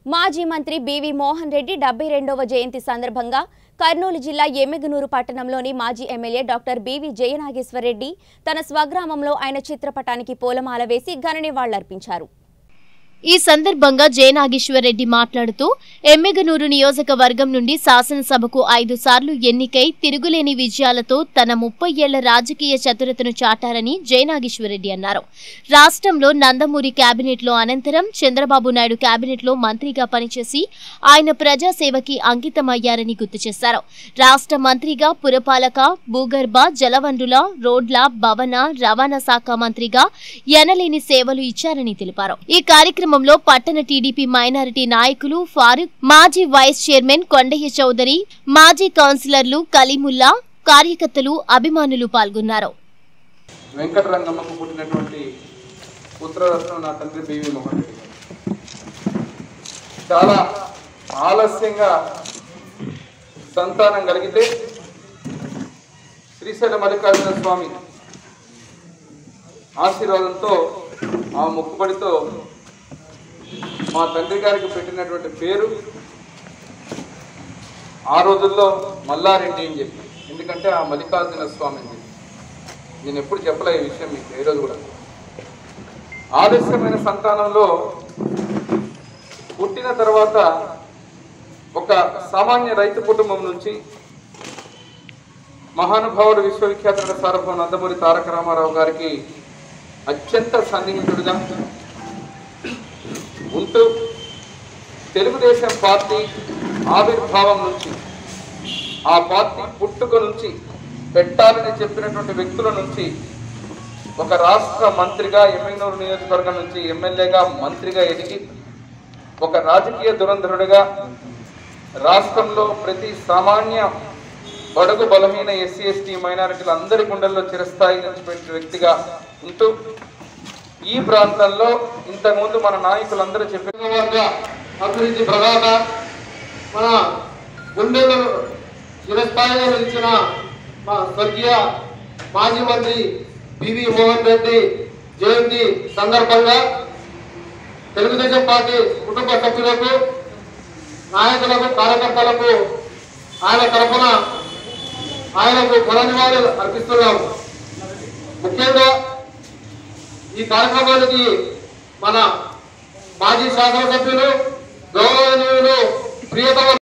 మాజీ మంత్రి బివి మోహన్ రెడ్డి డెబ్బై రెండవ జయంతి సందర్భంగా కర్నూలు జిల్లా ఎమ్మిగనూరు పట్టణంలోని మాజీ ఎమ్మెల్యే డాక్టర్ బివి జయనాగేశ్వరరెడ్డి తన స్వగ్రామంలో ఆయన చిత్రపటానికి పూలమాల వేసి ఘన నివాళులర్పించారు ఈ సందర్భంగా జయనాగేశ్వరరెడ్డి మాట్లాడుతూ ఎమ్మెగనూరు నియోజకవర్గం నుండి శాసనసభకు ఐదు సార్లు ఎన్నికై తిరుగులేని విజయాలతో తన ముప్పై ఏళ్ల రాజకీయ చతురతను చాటారని జయనాగేశ్వరరెడ్డి అన్నారు రాష్ట్రంలో నందమూరి కేబినెట్లో అనంతరం చంద్రబాబు నాయుడు కేబినెట్లో మంత్రిగా పనిచేసి ఆయన ప్రజాసేవకి అంకితమయ్యారని గుర్తు చేశారు రాష్ట్ర మంత్రిగా పురపాలక భూగర్భ జలవనరుల రోడ్ల భవన రవాణా శాఖ మంత్రిగా ఎనలేని సేవలు ఇచ్చారని తెలిపారు ఈ కార్యక్రమంలో పట్టణ టీడీపీ మైనారిటీ నాయకులు ఫారూక్ మాజీ వైస్ చైర్మన్ కొండయ్య చౌదరి మాజీ కౌన్సిలర్లు కలీముల్లా కార్యకర్తలు అభిమానులు పాల్గొన్నారు వెంకటరంగమ్మకు పుట్టినటువంటి పుత్రరత్నం నా తండ్రి బివి మోహన్ రెడ్డి గారు చాలా ఆలస్యంగా సంతానం కలిగితే శ్రీశైల మల్లికార్జున స్వామి ఆశీర్వాదంతో ఆ మొక్కుబడితో మా తండ్రి గారికి పెట్టినటువంటి పేరు ఆ రోజుల్లో మల్లారెడ్డి అని చెప్పి ఎందుకంటే ఆ మల్లికార్జున స్వామి అని చెప్పి నేను ఎప్పుడు చెప్పలే ఈ విషయం మీకు ఏ రోజు కూడా ఆలస్యమైన సంతానంలో పుట్టిన తర్వాత ఒక సామాన్య రైతు కుటుంబం నుంచి మహానుభావుడు విశ్వవిఖ్యాత నట సార్వభౌమ నందమూరి తారక రామారావు గారికి అత్యంత సన్నిహితుడిగా ఉంటూ తెలుగుదేశం పార్టీ ఆవిర్భావం నుంచి ఆ పార్టీ పుట్టుక నుంచి పెట్టాలని చెప్పినటువంటి వ్యక్తుల నుంచి ఒక రాష్ట్ర మంత్రిగా ఎమ్మెగనూరు నియోజకవర్గం నుంచి ఎమ్మెల్యేగా మంత్రిగా ఎదిగి ఒక రాజకీయ దురంధరుడిగా రాష్ట్రంలో ప్రతి సామాన్య బడుగు బలహీన ఎస్సీ ఎస్టీ మైనారిటీల అందరి గుండెల్లో చిరస్థాయి నిలిచిపెట్టిన వ్యక్తిగా ఉంటూ ఈ ప్రాంతంలో ఇంతకుముందు మన నాయకులందరూ చెప్పిన వర్గ అభివృద్ధి ప్రధాన మన గుండెల్లో చిరస్థాయిలో నిలిచిన మా స్వర్గీయ మాజీ మంత్రి పివి మోహన్ రెడ్డి జయంతి సందర్భంగా తెలుగుదేశం పార్టీ కుటుంబ సభ్యులకు నాయకులకు కార్యకర్తలకు ఆయన తరఫున ఆయనకు పునర్నివాళులు అర్పిస్తున్నాము ముఖ్యంగా ఈ కార్యక్రమానికి మన మాజీ శాసనసభ్యులు గౌరవనీయులు ప్రియతమ